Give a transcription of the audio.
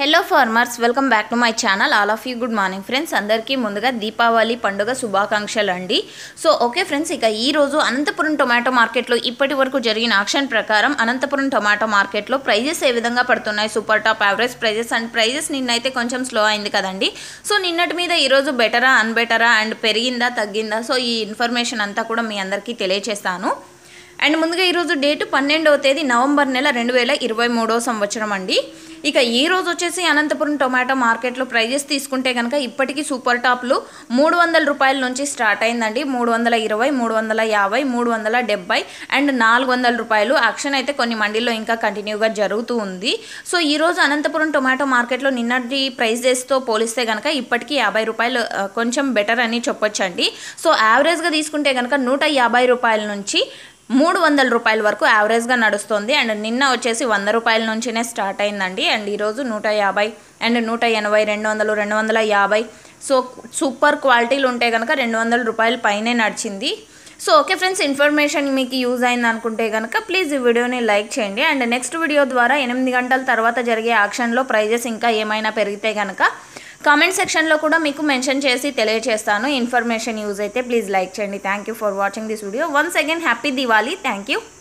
hello farmers welcome back to my channel all of you good morning friends అందరికీ ముందుగా దీపావళి పండుగ శుభాకాంక్షలు అండి సో ఓకే ఫ్రెండ్స్ ఇక ఈ రోజు అనంతపురం టొమాటో మార్కెట్లో ఇప్పటి వరకు జరిగిన ఆక్షన్ ప్రకారం అనంతపురం టొమాటో మార్కెట్లో ప్రైజెస్ ఏ విధంగా పడుతున్నాయి super top average prices and prices నిన్నైతే కొంచెం స్లో అయింది కదండి సో నిన్నటి మీద ఈరోజు బెటరా అన్బెటరా అండ్ పెరిగిందా తగ్గిందా సో ఈ ఇన్ఫర్మేషన్ అంతా కూడా మీ అందరికీ తెలియచేస్తాను అండ్ ముందుగా ఈరోజు డేటు పన్నెండవ తేదీ నవంబర్ నెల రెండు వేల ఇరవై మూడో సంవత్సరం అండి ఇక ఈ రోజు వచ్చేసి అనంతపురం టొమాటో మార్కెట్లో ప్రైజెస్ తీసుకుంటే కనుక ఇప్పటికీ సూపర్ టాప్లు మూడు వందల రూపాయల నుంచి స్టార్ట్ అయిందండి మూడు వందల ఇరవై మూడు వందల యాభై మూడు వందల డెబ్బై అండ్ నాలుగు వందల రూపాయలు యాక్షన్ అయితే కొన్ని మండీల్లో ఇంకా కంటిన్యూగా జరుగుతూ ఉంది సో ఈ రోజు అనంతపురం టొమాటో మార్కెట్లో నిన్నటి ప్రైజెస్తో పోలిస్తే కనుక ఇప్పటికీ యాభై రూపాయలు ఆ, కొంచెం బెటర్ అని చెప్పొచ్చండి సో యావరేజ్గా తీసుకుంటే కనుక నూట యాభై రూపాయల నుంచి మూడు వందల రూపాయల వరకు యావరేజ్గా నడుస్తుంది అండ్ నిన్న వచ్చేసి వంద రూపాయల నుంచినే స్టార్ట్ అయిందండి అండ్ ఈరోజు నూట యాభై అండ్ నూట ఎనభై రెండు వందలు రెండు వందల యాభై సో సూపర్ క్వాలిటీలు ఉంటే కనుక రెండు వందల రూపాయల పైనే నడిచింది సో ఓకే ఫ్రెండ్స్ ఇన్ఫర్మేషన్ మీకు యూజ్ అయింది అనుకుంటే కనుక ప్లీజ్ ఈ వీడియోని లైక్ చేయండి అండ్ నెక్స్ట్ వీడియో ద్వారా ఎనిమిది గంటల తర్వాత జరిగే ఆక్షన్లో ప్రైజెస్ ఇంకా ఏమైనా పెరిగితే కనుక కామెంట్ సెక్షన్లో కూడా మీకు మెన్షన్ చేసి తెలియజేస్తాను ఇన్ఫర్మేషన్ యూజ్ అయితే ప్లీజ్ లైక్ చేయండి thank you for watching this video once again happy Diwali thank you